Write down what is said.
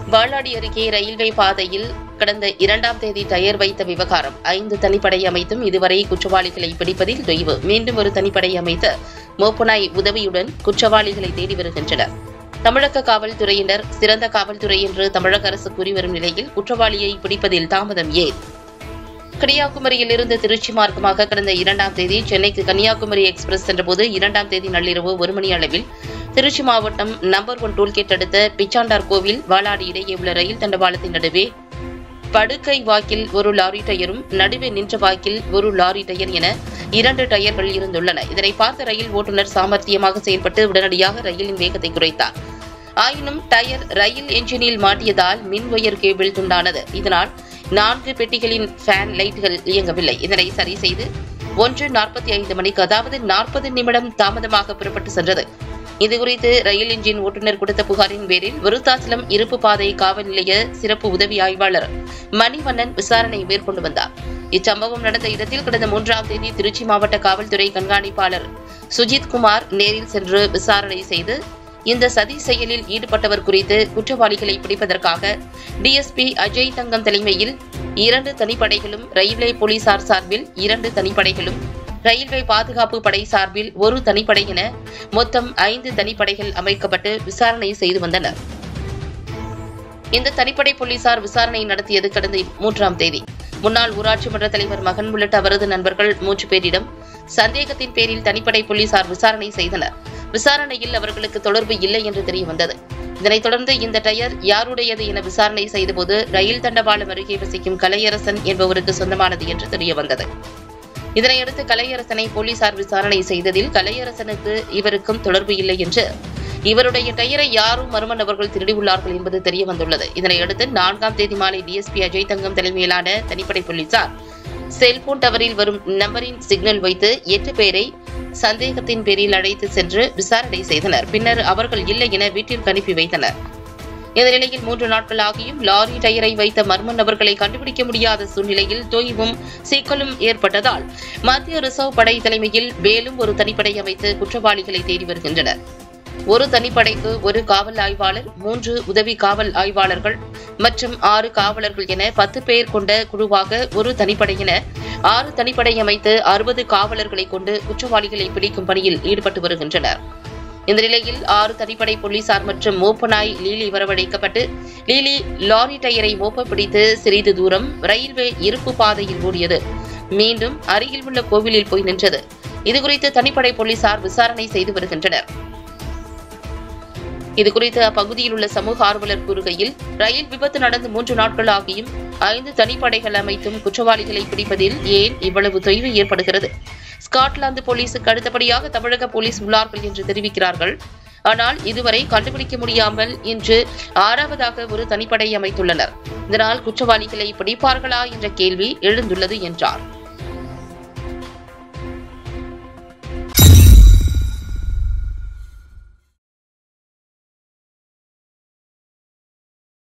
வாளாடி அருகே ரயில்வே பாதையில் கடந்த இரண்டாம் தேதி டயர் வைத்த விவகாரம் ஐந்து தனிப்படை அமைத்தும் இதுவரை குற்றவாளிகளை பிடிப்பதில் தொய்வு மீண்டும் ஒரு தனிப்படை அமைத்த மோப்பனாய் உதவியுடன் குற்றவாளிகளை தேடி வருகின்றனர் தமிழக காவல்துறையினர் சிறந்த காவல்துறை என்று தமிழக அரசு கூறி வரும் நிலையில் குற்றவாளியை பிடிப்பதில் தாமதம் ஏன் கன்னியாகுமரியில் இருந்து திருச்சி மார்க்கமாக கடந்த இரண்டாம் தேதி சென்னைக்கு கன்னியாகுமரி எக்ஸ்பிரஸ் சென்றபோது இரண்டாம் தேதி நள்ளிரவு ஒரு மணி அளவில் திருச்சி மாவட்டம் நம்பர் ஒன் டோல்கேட் அடுத்த பிச்சாண்டார் கோவில் வாலாடி இடையே உள்ள ரயில் தண்டவாளத்தின் நடுவே படுக்கை வாக்கில் ஒரு லாரி டயரும் நடுவே நின்ற வாக்கில் ஒரு லாரி டயர் என இரண்டு டயர்கள் இருந்துள்ளன இதனை பார்த்த ரயில் ஓட்டுநர் சாமர்த்தியமாக செயல்பட்டு உடனடியாக ரயிலின் வேகத்தை குறைத்தார் ஆயினும் டயர் ரயில் என்ஜினில் மாட்டியதால் மின் ஒயர் கேபிள் துண்டானது இதனால் நான்கு பெட்டிகளின் ஃபேன் லைட்டுகள் இயங்கவில்லை இதனை சரி செய்து ஒன்று நாற்பத்தி ஐந்து மணிக்கு அதாவது நாற்பது நிமிடம் தாமதமாக புறப்பட்டு சென்றது இதுகுறித்து ரயில் என்ஜின் ஓட்டுநர் கொடுத்த புகாரின் பேரில் விருத்தாச்சலம் இருப்பு பாதை காவல் நிலைய சிறப்பு உதவி ஆய்வாளர் மணிவண்ணன் விசாரணை மேற்கொண்டு வந்தார் இச்சம்பவம் நடந்த இடத்தில் கடந்த மூன்றாம் தேதி திருச்சி மாவட்ட காவல்துறை கண்காணிப்பாளர் சுஜித் குமார் நேரில் சென்று விசாரணை செய்து இந்த சதி செயலில் ஈடுபட்டவர் குறித்து குற்றவாளிகளை பிடிப்பதற்காக டிஎஸ்பி அஜய் தங்கம் தலைமையில் இரண்டு தனிப்படைகளும் ரயில்வே போலீசார் சார்பில் இரண்டு தனிப்படைகளும் ரயில்வே பாதுகாப்பு படை சார்பில் ஒரு தனிப்படை என மொத்தம் ஐந்து தனிப்படைகள் அமைக்கப்பட்டு விசாரணை செய்து வந்தனர் இந்த தனிப்படை போலீசார் விசாரணை நடத்தியது கடந்த மூன்றாம் தேதி முன்னாள் ஊராட்சி மன்ற தலைவர் மகன் உள்ளிட்ட அவரது நண்பர்கள் மூன்று பேரிடம் சந்தேகத்தின் பேரில் தனிப்படை போலீசார் விசாரணை செய்தனர் விசாரணையில் அவர்களுக்கு தொடர்பு இல்லை என்று தெரிய வந்தது இதனைத் தொடர்ந்து இந்த டயர் யாருடையது என விசாரணை செய்தபோது ரயில் தண்டவாளம் அருகே வசிக்கும் கலையரசன் என்பவருக்கு சொந்தமானது என்று தெரிய வந்தது இதனையடுத்து கலையரசனை போலீசார் விசாரணை செய்ததில் கலையரசனுக்கு இவருக்கும் தொடர்பு இல்லை என்று இவருடைய டயரை யாரும் மர்ம நபர்கள் திருடியுள்ளார்கள் என்பது தெரிய வந்துள்ளது இதனையடுத்து நான்காம் தேதி மாலை டிஎஸ்பி அஜய் தங்கம் தலைமையிலான தனிப்படை போலீசார் செல்போன் டவரில் வரும் நம்பரின் சிக்னல் வைத்து எட்டு பேரை சந்தேகத்தின் பேரில் அழைத்து சென்று விசாரணை செய்தனர் பின்னர் அவர்கள் இல்லை என வீட்டிற்கு அனுப்பி வைத்தனர் இந்த நிலையில் மூன்று நாட்களாகியும் லாரி டயரை வைத்த மர்ம நபர்களை கண்டுபிடிக்க முடியாத சூழ்நிலையில் தொய்வும் சிக்கலும் ஏற்பட்டதால் மத்திய ரிசர்வ் படை தலைமையில் மேலும் ஒரு தனிப்படை அமைத்து குற்றவாளிகளை தேடி வருகின்றனர் ஒரு தனிப்படைக்கு ஒரு காவல் ஆய்வாளர் மூன்று உதவி காவல் ஆய்வாளர்கள் மற்றும் ஆறு காவலர்கள் என பத்து பேர் கொண்ட குழுவாக ஒரு தனிப்படை என ஆறு தனிப்படை அமைத்து அறுபது காவலர்களை கொண்டு குற்றவாளிகளை பிடிக்கும் பணியில் ஈடுபட்டு வருகின்றனர் இந்த நிலையில் ஆறு தனிப்படை போலீசார் மற்றும் மோப்பனாய் லீலி வரவழைக்கப்பட்டு லீலி லாரி டயரை மோப்ப பிடித்து சிறிது தூரம் ரயில்வே இருப்பு பாதையில் ஓடியது மீண்டும் அருகில் உள்ள கோவிலில் போய் நின்றது இதுகுறித்து தனிப்படை போலீசார் விசாரணை செய்து வருகின்றனர் இதுகுறித்து அப்பகுதியில் உள்ள சமூக ஆர்வலர் கூறுகையில் ரயில் விபத்து நடந்து மூன்று நாட்கள் ஆகியும் ஐந்து தனிப்படைகள் அமைத்தும் குற்றவாளிகளை பிடிப்பதில் ஏன் இவ்வளவு தொய்வு ஏற்படுகிறது ஸ்காட்லாந்து போலீசுக்கு அடுத்தபடியாக தமிழக போலீஸ் உள்ளார்கள் என்று தெரிவிக்கிறார்கள் ஆனால் இதுவரை கண்டுபிடிக்க முடியாமல் இன்று ஆறாவதாக ஒரு தனிப்படை அமைத்துள்ளனர் இதனால் குற்றவாளிகளை பிடிப்பார்களா என்ற கேள்வி எழுந்துள்ளது என்றார்